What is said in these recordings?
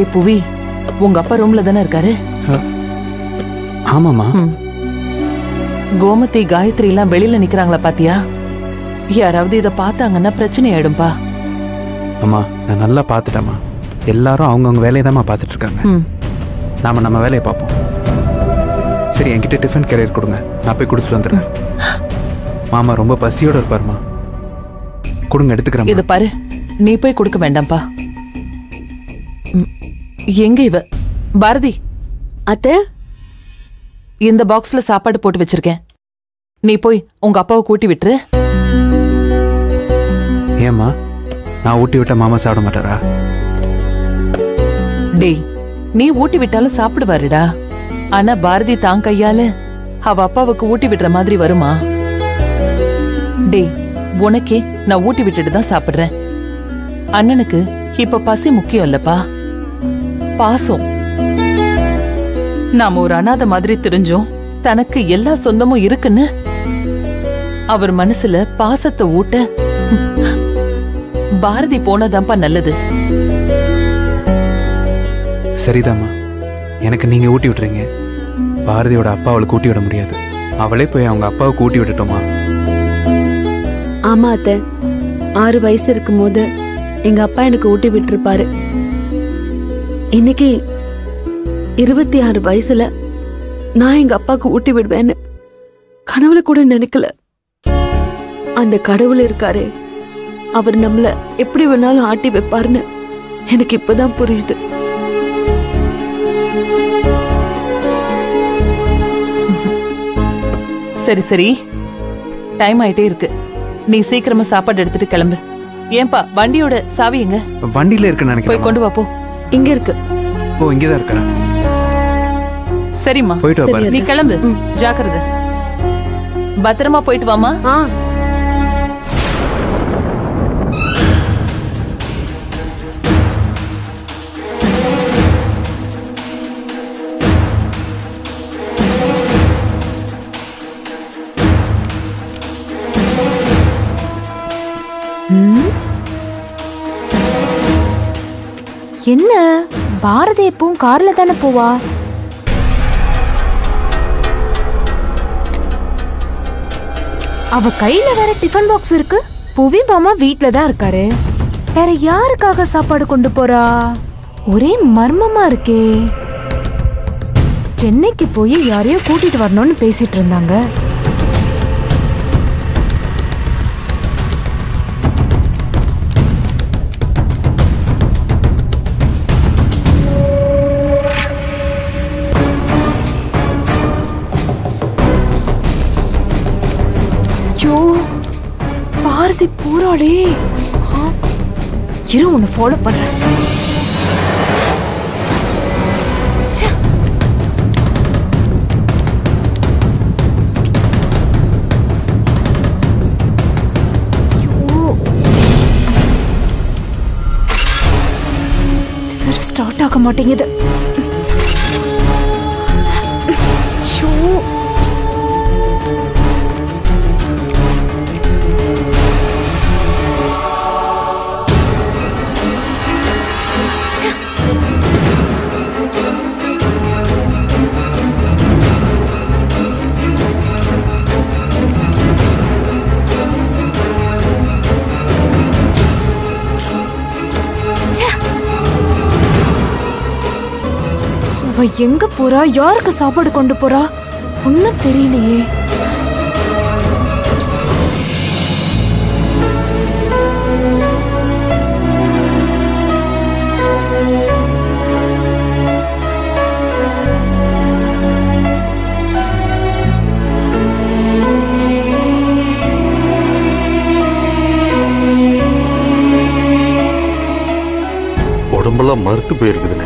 டேய் புவி உங்க அப்பா ரூம்ல தானே இருக்காரு ஆமாம்மா ம். கோமதி காயத்ரி எல்லாம் வெளியில நிக்கிறாங்களா பாத்தியா யாராவது இத பார்த்தாங்கன்னா பிரச்சனை ஆயிடும்பா அம்மா நான் நல்லா பார்த்துட்டேம்மா எல்லாரும் அவங்கவுங்க வேலையை தான்மா பார்த்துட்டு இருக்காங்க ம் நாம நம்ம வேலையை பார்ப்போம் சரி என்கிட்ட டிஃபன் கேரியர் கொடுங்க நான் போய் கொடுத்துட்டு வந்துடுறேன் மாமா ரொம்ப பசியோட இருப்பாருமா கொடுங்க எடுத்துக்கிறேன் இது பாரு நீ போய் கொடுக்க வேண்டாம்ப்பா ம், எங்க இவ பாரதி அத்தை இந்த பாக்ஸ்ல சாப்பாடு போட்டு வச்சிருக்கேன் நீ போய் உங்க அப்பாவை கூட்டி விட்டுரு ஏம்மா நான் ஊட்டி விட்ட மாமா சாப்பிட மாட்டாரா டேய் நீ ஊட்டி விட்டாலும் சாப்பிடுவாருடா ஆனா பாரதி தான் கையால அவ அப்பாவுக்கு ஊட்டி விடுற மாதிரி வருமா டேய் உனக்கே நான் ஊட்டி விட்டுட்டு தான் சாப்பிடுறேன் அண்ணனுக்கு இப்ப பசி முக்கியம் இல்லப்பா பாசம் நாம ஒரு அனாதை மாதிரி தெரிஞ்சோம் தனக்கு எல்லா சொந்தமும் இருக்குன்னு அவர் மனசுல பாசத்தை ஊட்ட பாரதி போனதான்ப்பா நல்லது சரிதாம்மா எனக்கு நீங்க ஊட்டி விட்டுறீங்க பாரதியோட அப்பா அவளுக்கு ஊட்டி விட முடியாது அவளே போய் அவங்க அப்பாவுக்கு ஊட்டி விட்டுட்டோமா ஆமா அத்தை ஆறு வயசு இருக்கும்போது எங்க அப்பா எனக்கு ஊட்டி விட்டுருப்பாரு இன்னைக்கு இருபத்தி ஆறு வயசுல நான் எங்க அப்பாவுக்கு ஊட்டி விடுவேன்னு கனவுல கூட நினைக்கல அந்த கடவுள் இருக்காரே அவர் நம்மள எப்படி வேணாலும் ஆட்டி வைப்பாருன்னு எனக்கு இப்பதான் புரியுது சரி சரி டைம் ஆயிட்டே இருக்கு நீ சீக்கிரமா சாப்பாடு எடுத்துட்டு கிளம்பு ஏன்பா வண்டியோட சாவி எங்க வண்டியில இருக்குன்னு போய் நினைக்கிறேன் கொண்டு வா போ இங்க இருக்கு ஓ இங்கதான் இருக்கா சரிம்மா போயிட்டு வா சரி, பாரதி நீ கிளம்பு ஜாக்கிரதை பத்திரமா போயிட்டு வாமா ஆ என்ன பாரதி எப்பவும் கார்ல தானே போவா அவ கையில வேற டிஃபன் பாக்ஸ் இருக்கு புவி மாமா வீட்ல தான் இருக்காரு வேற யாருக்காக சாப்பாடு கொண்டு போறா ஒரே மர்மமா இருக்கே சென்னைக்கு போய் யாரையோ கூட்டிட்டு வரணும்னு பேசிட்டு இருந்தாங்க ஐயோ பாரதி போறாளே ஆ, இரு உன்னை ஃபாலோ பண்றேன் ச்சே. ஐயோ. இது வேற ஸ்டார்ட் ஆக மாட்டேங்குது ஐயோ அவ எங்க போறா யாருக்கு சாப்பாடு கொண்டு போறா ஒன்னும் தெரியலையே உடம்பெல்லாம் மறுத்து போயிருக்குதுண்ணே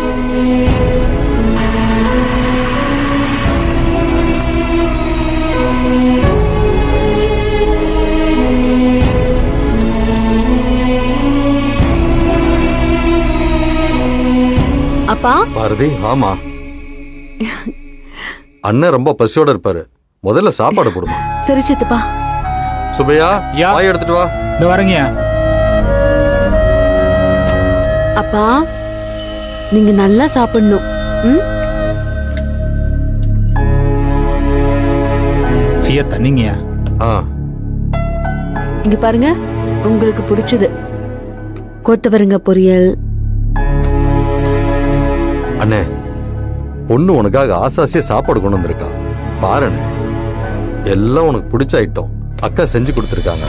அப்பா பாரதி ஆமா அண்ணன் ரொம்ப பசியோட இருப்பாரு முதல்ல சாப்பாடு போடுமா சரி சித்தப்பா சுபையா யா. வாய் எடுத்துட்டு வா இந்த வரேங்க அப்பா நீங்க நல்லா சாப்பிடணும் ம் ஐயா தண்ணிங்கய்யா ஆ இங்க பாருங்க உங்களுக்கு பிடிச்சது கொத்தவரங்க பொரியல் அண்ணே பொண்ணு உனக்காக ஆசாசியா சாப்பாடு கொண்டு வந்திருக்கா பாருண்ணே எல்லாம் உனக்கு பிடிச்ச ஐட்டம் அக்கா செஞ்சு கொடுத்துருக்காங்க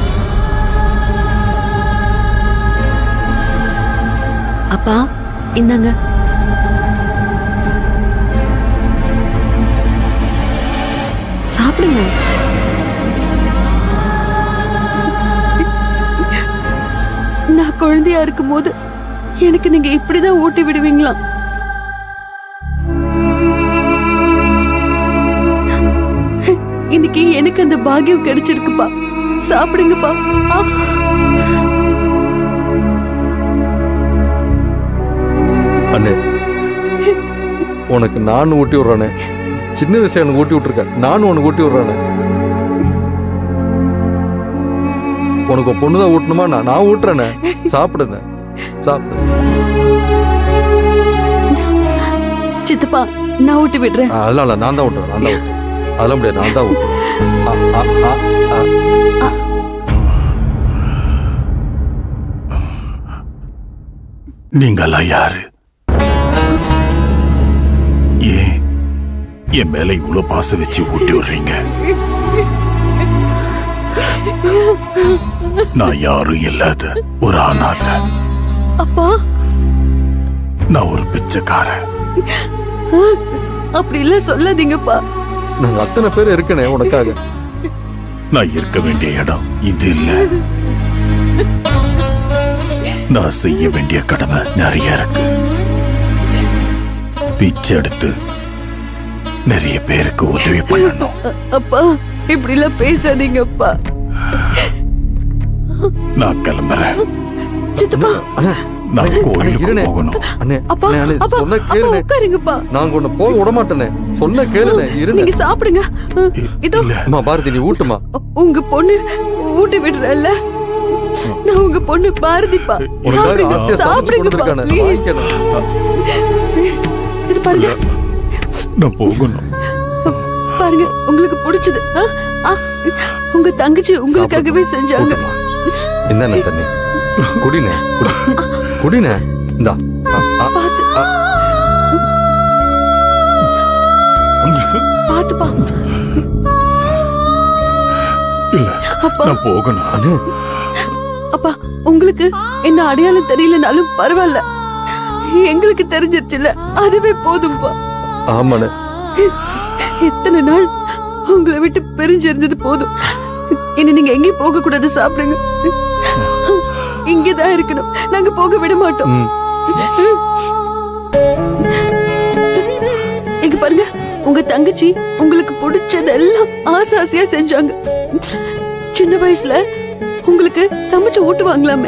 அப்பா இந்தாங்க சாப்பிடுங்க நான் குழந்தையா இருக்கும் போது எனக்கு நீங்க இப்படிதான் ஊட்டி விடுவீங்களா இன்னைக்கு எனக்கு அந்த பாக்கியம் கிடைச்சிருக்குப்பா சாப்பிடுங்கப்பா ஆ. அண்ணே உனக்கு நானும் ஊட்டி விடுறானே சின்ன வயசுல எனக்கு ஊட்டி விட்டுருக்கேன் நானும் உனக்கு ஊட்டி விடுறானே உனக்கு உன் பொண்ணுதான் ஊட்டணுமா நான் நான் ஊட்டுறேனே சாப்பிடுனே சாப்பிடு சித்தப்பா நான் ஊட்டி விடுறேன் ஆ, அதெல்லாம் இல்ல நான் தான் ஊட்டுறேன் நான் தான் ஊட்டுறேன் அதெல்லாம் முடியாது நான் தான் ஊட்டுறேன் ஆ, ஆ, ஆ, ஆ. நீங்கெல்லாம் யாரு ஏன் என் மேல இவ்வளவு பாசம் வச்சு ஊட்டி விடுறீங்க நான் யாரும் இல்லாத ஒரு அனாதை அப்பா நான் ஒரு பிச்சைக்காரன் அப்படி எல்லாம் சொல்லாதீங்கப்பா நாங்க அத்தனை பேர் இருக்கனே உனக்காக நான் இருக்க வேண்டிய இடம் இது இல்ல நான் செய்ய வேண்டிய கடமை நிறைய இருக்கு பிச்சை எடுத்து நிறைய பேருக்கு உதவி பண்ணணும் அப்பா இப்படி எல்லாம் பேசாதீங்கப்பா நான் கிளம்புறேன் சித்தப்பா நான் அண்ணே, கோயிலுக்கு இருண்ணே. போகணும் அண்ணே அப்பா அண்ணே, அண்ணே, அப்பா சொன்ன அப்பா கேளுண்ணே உட்காருங்கப்பா நாங்க உன்னை போக விட மாட்டேனே சொன்ன கேளுண்ணே இருண்ணே நீங்க சாப்பிடுங்க அஹ், இதோ இல்ல அம்மா பாரதி நீ ஊட்டுமா உங்க பொண்ணு ஊட்டி விடுறல்ல நான் உங்க பொண்ணு பாரதிப்பா உனக்காக சாப்பிடுங்க ஆசையா சமைச்சு சாப்பிடுங்கப்பா கொடுத்துருக்கானே ப்ளீஸ் வாங்கிக்கணும் இது பாருங்க நான் போகணும் பாருங்க உங்களுக்கு பிடிச்சது ஆ? ஆ, உங்க தங்கச்சி உங்களுக்காகவே செஞ்சாங்க ஊட்டுமா. இந்தாண்ணே தண்ணி குடிண்ணே குடி குடிண்ணே இந்தா ஆ, ஆ, பாத்து ஆ. பாத்துப்பா இல்ல அப்பா நான் போகணும் அண்ணே அப்பா உங்களுக்கு என்ன அடையாளம் தெரியலனாலும் பரவாயில்ல எங்களுக்கு தெரிஞ்சிருச்சுல அதுவே போதும்பா ஆமாண்ணே இத்தனை நாள் உங்களை விட்டு பிரிஞ்சு இருந்தது போதும் இனி நீங்க எங்கேயும் போக கூடாது சாப்பிடுங்க இங்கதான் இருக்கணும் நாங்க போக விட மாட்டோம் ம். இங்க பாருங்க உங்க தங்கச்சி உங்களுக்கு பிடிச்சதெல்லாம் ஆசை ஆசையா செஞ்சாங்க சின்ன வயசுல உங்களுக்கு சமைச்சு ஊட்டுவாங்களாமே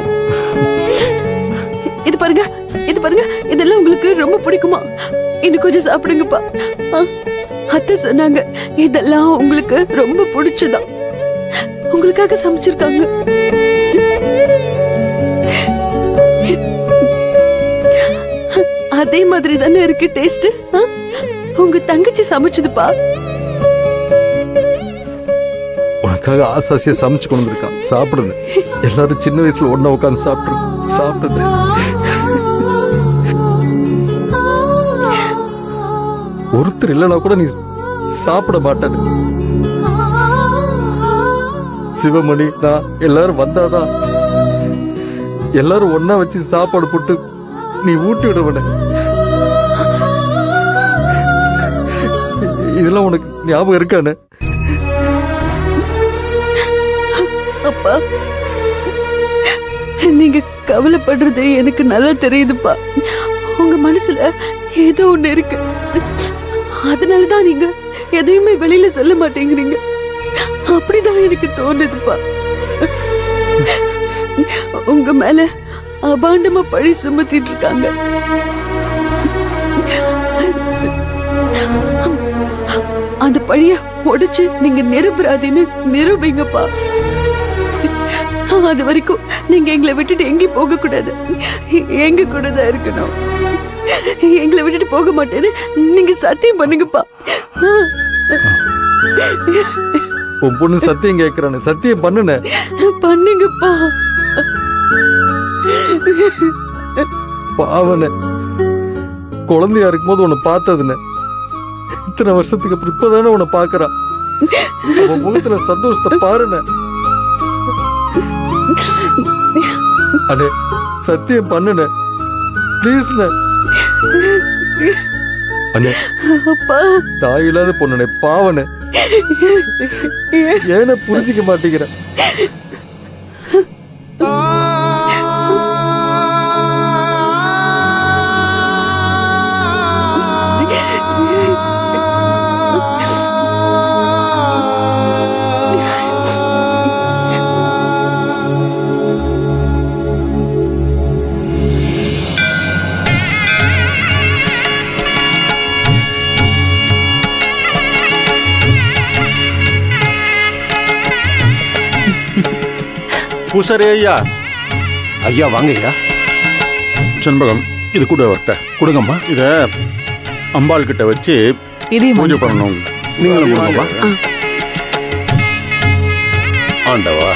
இது பாருங்க இது பாருங்க இதெல்லாம் உங்களுக்கு ரொம்ப பிடிக்குமா இன்னும் கொஞ்சம் சாப்பிடுங்கப்பா ஆ, அத்தை சொன்னாங்க இதெல்லாம் உங்களுக்கு ரொம்ப பிடிச்சதா உங்களுக்காக சமைச்சிருக்காங்க அதே மாதிரி தானே இருக்கு டேஸ்ட் உங்க தங்கச்சி சமைச்சதுப்பா உனக்காக ஆசாசியா சமைச்சு கொண்டு வந்திருக்கா சாப்பிடுங்க எல்லாரும் சின்ன வயசுல ஒண்ணா உட்காந்து சாப்பிட்டு சாப்பிடுங்க ஒருத்தர் இல்லைன்னா கூட நீ சாப்பிட மாட்டேன்னு சிவமணி நான் எல்லாரும் வந்தாதான் எல்லாரும் ஒண்ணா வச்சு சாப்பாடு போட்டு நீ ஊட்டி விடுவன இதெல்லாம் உனக்கு ஞாபகம் இருக்கானே அப்பா நீங்க கவலைப்படுறது எனக்கு நல்லா தெரியுதுப்பா உங்க மனசுல ஏதோ ஒண்ணு இருக்கு அதனாலதான் நீங்க எதையுமே வெளியில சொல்ல மாட்டேங்கிறீங்க அப்படிதான் எனக்கு தோணுதுப்பா உங்க மேல அபாண்டமா பழி சுமத்திட்டு இருக்காங்க அந்த பழிய உடைச்சு நீங்க நிரபராதின்னு நிரூபிங்கப்பா அது வரைக்கும் நீங்க எங்களை விட்டுட்டு எங்கேயும் போக கூடாது எங்க கூட தான் இருக்கணும் எங்களை விட்டுட்டு போக மாட்டேன்னு நீங்க சத்தியம் பண்ணுங்கப்பா உன் பொண்ணு சத்தியம் கேட்கிறானு சத்தியம் பண்ணுனே பண்ணுங்கப்பா பாவனே குழந்தையா இருக்கும்போது உன்னை பார்த்ததுன்னு இத்தனை வருஷத்துக்கு அப்புறம் இப்பதானே உன்னை பாக்குறான் அவன் முகத்துல சந்தோஷத்தை பாருன அடே சத்தியம் பண்ணுன ப்ளீஸ்ண்ணே அண்ணே அப்பா தாய் இல்லாத பொண்ணுனே பாவனே ஏன புரிஞ்சிக்க மாட்டேங்கிற பூசாரி ஐயா ஐயா வாங்க ஐயா செண்பகம் இது கூட வரட்ட கொடுங்கம்மா இத அம்பாள் கிட்ட வச்சு இதையும் பூஜை வாங்கிக்கோ. பண்ணணும் நீங்களும் கொடுங்கம்மா ஆண்டவா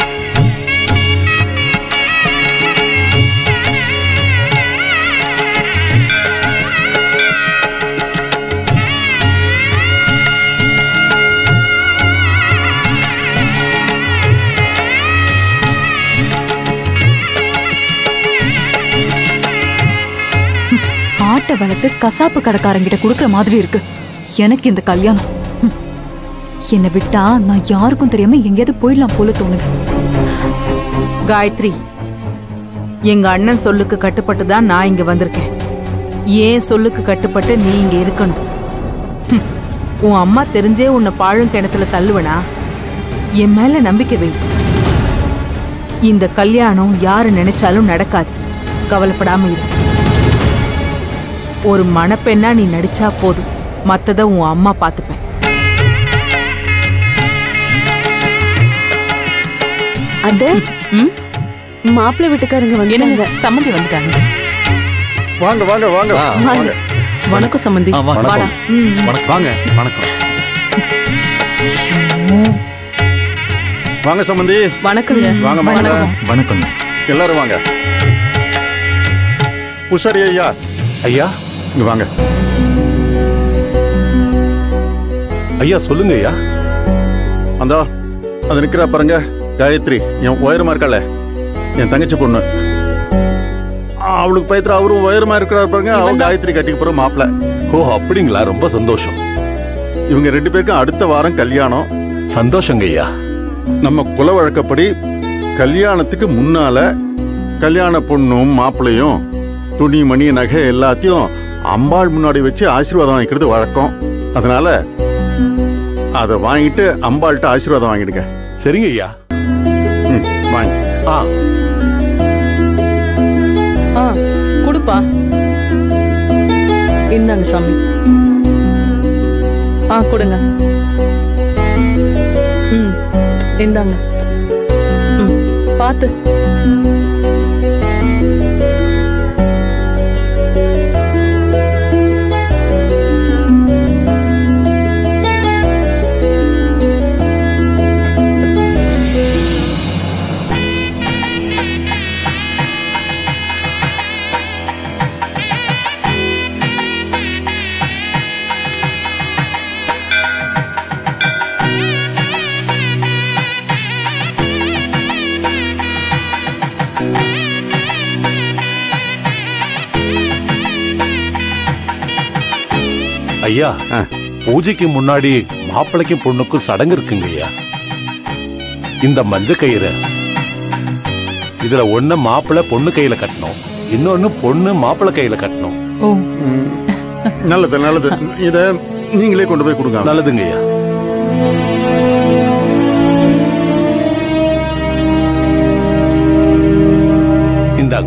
ஆட்டை வளர்த்து கசாப்பு கடைக்காரங்கிட்ட கொடுக்கற மாதிரி இருக்கு எனக்கு இந்த கல்யாணம் ஹம். என்னை விட்டா நான் யாருக்கும் தெரியாம எங்கேயாவது போயிடலாம் போல தோணுது காயத்ரி எங்க அண்ணன் சொல்லுக்கு கட்டுப்பட்டு தான் நான் இங்க வந்திருக்கேன் ஏன் சொல்லுக்கு கட்டுப்பட்டு நீ இங்க இருக்கணும் ஹம். உன் அம்மா தெரிஞ்சே உன்னை பாழும் கிணத்துல தள்ளுவனா என் மேல நம்பிக்கை வை இந்த கல்யாணம் யாரு நினைச்சாலும் நடக்காது கவலைப்படாம இரு ஒரு மணப்பெண்ணா நீ நடிச்சா போதும் மத்தத உன் அம்மா பாத்துப்பேன் அட மாப்பிள்ளை வீட்டுக்காரங்க என்னங்க வந்தாங்க சம்மந்தி வந்துட்டாங்க வாங்க வாங்க வாங்க வாங்க வணக்கம் சம்பந்தி வாடா வாங்க வணக்கம் வாங்க சம்பந்தி வணக்கங்க வாங்க வாங்க வணக்கம் எல்லாரும் வாங்க பூசாரி ஐயா ஐயா இங்க வாங்க ஐயா சொல்லுங்க ஐயா அந்த அது நிக்கிறா பாருங்க காயத்ரி என் உயரமா இருக்காள என் தங்கச்சி பொண்ணு அவளுக்கு பயத்துல அவரும் உயரமா இருக்கிறார் பாருங்க அவன் காயத்ரி கட்டிக்க போற மாப்பிள்ள ஓ அப்படிங்களா ரொம்ப சந்தோஷம் இவங்க ரெண்டு பேருக்கும் அடுத்த வாரம் கல்யாணம் சந்தோஷங்க ஐயா நம்ம குல வழக்கப்படி கல்யாணத்துக்கு முன்னால கல்யாண பொண்ணும் மாப்பிள்ளையும் துணி மணி நகை எல்லாத்தையும் அம்பாள் முன்னாடி வச்சு ஆசீர்வாதம் வாங்கிக்கிறது வழக்கம் அதனால அதை வாங்கிட்டு அம்பாள்கிட்ட ஆசீர்வாதம் வாங்கிடுங்க சரிங்க ஐயா ம், வாங்கி ஆ ஆ கொடுப்பா இந்தாங்க சாமி ஆ கொடுங்க ம் இந்தாங்க ம் பார்த்து ஐயா ஆ. பூஜைக்கு முன்னாடி மாப்பிள்ளைக்கும் பொண்ணுக்கும் சடங்கு இருக்குங்க ஐயா இந்த மஞ்ச கயிறு இதுல ஒண்ணு மாப்பிள்ளை பொண்ணு கையில கட்டணும் இன்னொன்னு பொண்ணு மாப்பிள்ளை கையில கட்டணும் ஓ நல்லது நல்லது இத நீங்களே கொண்டு போய் கொடுங்க நல்லதுங்க ஐயா இந்தாங்க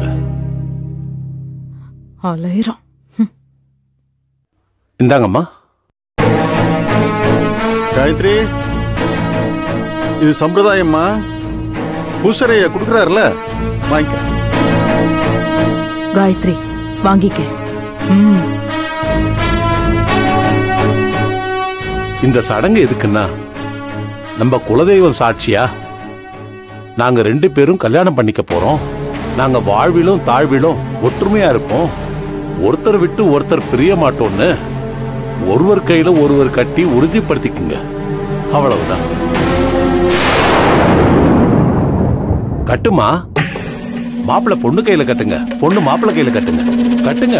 அலையிறோம் இந்தாங்கம்மா காயத்ரி இது சம்பிரதாயம்மா பூசரைய கொடுக்குறாருல வாங்கிக்க காயத்ரி வாங்கிக்க ம் இந்த சடங்கு எதுக்குன்னா நம்ம குலதெய்வம் சாட்சியா நாங்க ரெண்டு பேரும் கல்யாணம் பண்ணிக்க போறோம் நாங்க வாழ்விலும் தாழ்விலும் ஒற்றுமையா இருப்போம் ஒருத்தர் விட்டு ஒருத்தர் பிரிய மாட்டோம்னு ஒருவர் கையில ஒருவர் கட்டி உறுதிப்படுத்திக்குங்க அவ்வளவுதான் கட்டுமா மாப்பிள்ளை பொண்ணு கையில கட்டுங்க பொண்ணு மாப்பிள்ளை கையில கட்டுங்க கட்டுங்க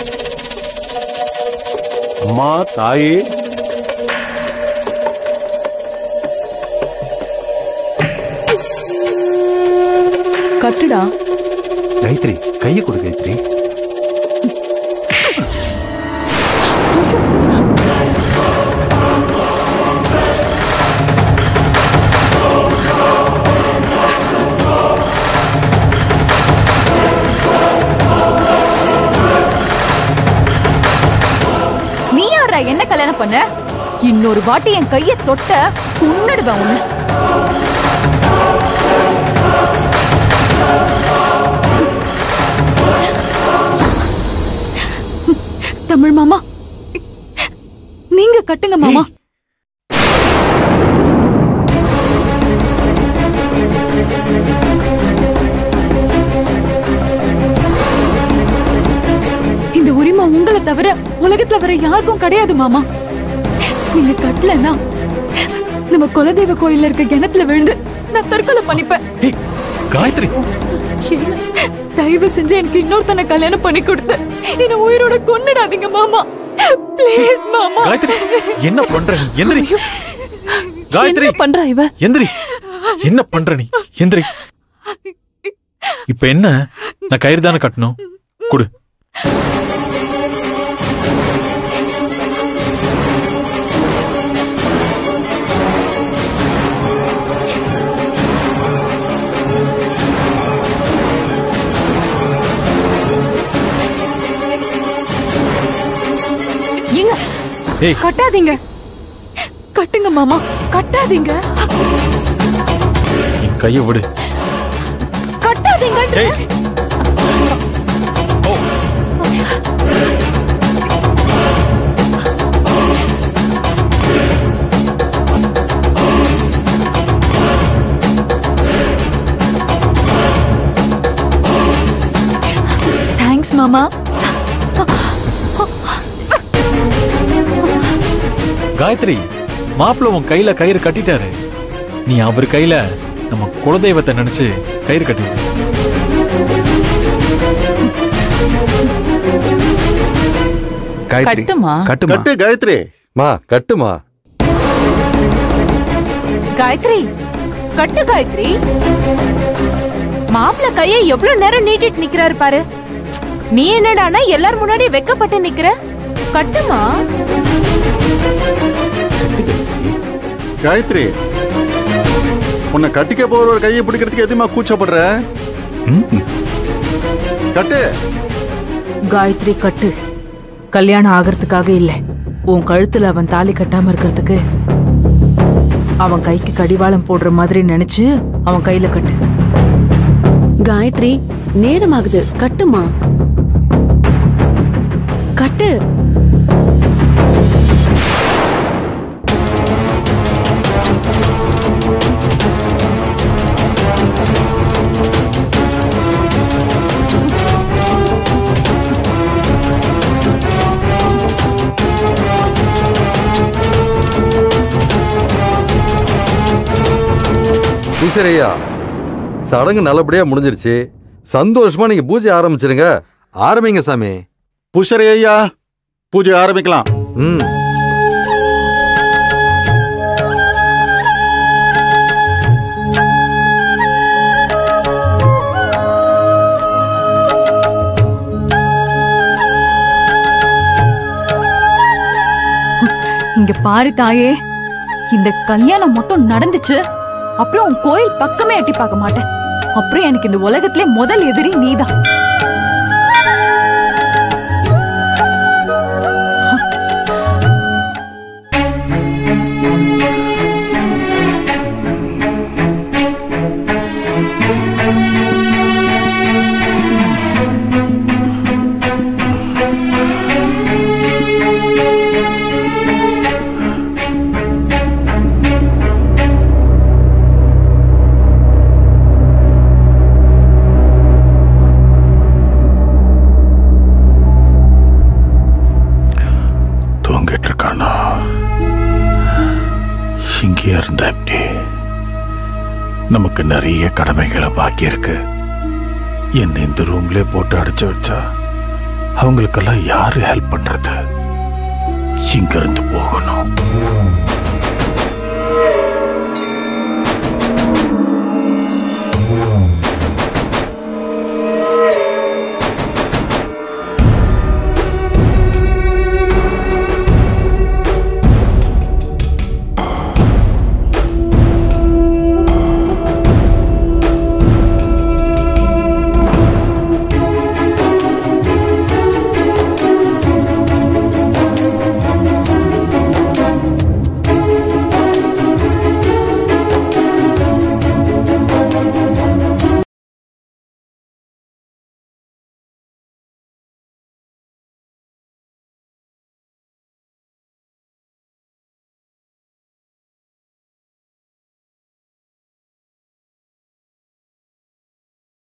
அம்மா தாயே கட்டுடா கைத்ரி கையை கொடு கைத்ரி நீ யாரா என்ன கல்யாணம் பண்ண இன்னொரு வாட்டி என் கைய தொட்ட கொன்னுடுவேன் உன்னை தமிழ் மாமா நீங்க கட்டுங்க மாமா இந்த உரிமை உங்களை தவிர உலகத்துல வேற யாருக்கும் கிடையாது மாமா நீங்க கட்டலன்னா நம்ம குலதெய்வ கோயில்ல இருக்க கிணத்துல விழுந்து நான் தற்கொலை பண்ணிப்பேன் ஏய், காயத்ரி தயவு செஞ்சு எனக்கு இன்னொருத்தனை கல்யாணம் பண்ணி கொடுத்து என்ன உயிரோட கொன்னுடாதீங்க மாமா ப்ளீஸ் மாமா காயத்ரி என்ன பண்ற நீ எந்திரி காயத்ரி என்ன பண்றா இவ எந்திரி என்ன பண்ற நீ எந்திரி இப்ப என்ன நான் கயிறு தானே கட்டணும் கொடு ஏங்க ஏய் கட்டாதீங்க கட்டுங்க மாமா கட்டாதீங்க என் கையை விடு கட்டாதீங்க ஏய் ஓ தேங்க்ஸ் மாமா காயத்ரி மாப்பிள்ள உன் கையில கயிறு கட்டிட்டாரு நீ அவர் கையில நம்ம குலதெய்வத்தை நினைச்சு கயிறு கட்டி விடு. காயத்ரி கட்டுமா கட்டுமா கட்டு காயத்ரி மா கட்டுமா காயத்ரி கட்டு காயத்ரி மாப்பிள்ள கையை எவ்வளவு நேரம் நீட்டிட்டு நிக்கிறாரு பாரு நீ என்னடானா எல்லார் முன்னாடி வெக்கப்பட்டு நிக்கிற கட்டுமா காயத்ரி உன்னை கட்டிக்க போற ஒரு கையை பிடிக்கிறதுக்கு எதுமா கூச்சப்படுற ம், கட்டு காயத்ரி கட்டு கல்யாணம் ஆகிறதுக்காக இல்ல உன் கழுத்துல அவன் தாலி கட்டாம இருக்கிறதுக்கு அவன் கைக்கு கடிவாளம் போடுற மாதிரி நினைச்சு அவன் கையில கட்டு காயத்ரி நேரமாகுது கட்டுமா கட்டு பூசரையா சடங்கு நல்லபடியா முடிஞ்சிருச்சு சந்தோஷமா நீங்க பூஜை ஆரம்பிச்சிருங்க ஆரம்பிங்க சாமி புஷரி ஐயா பூஜை ஆரம்பிக்கலாம் ம் இங்க பாரு தாயே இந்த கல்யாணம் மட்டும் நடந்துச்சு அப்புறம் உன் கோயில் பக்கமே எட்டி பார்க்க மாட்டேன் அப்புறம் எனக்கு இந்த உலகத்திலே முதல் எதிரி நீதான் நமக்கு நிறைய கடமைகளை பாக்கி இருக்கு என்ன இந்த ரூம்ல போட்டு அடைச்சு வச்சா அவங்களுக்கெல்லாம் யாரு ஹெல்ப் பண்றது இங்க இருந்து போகணும்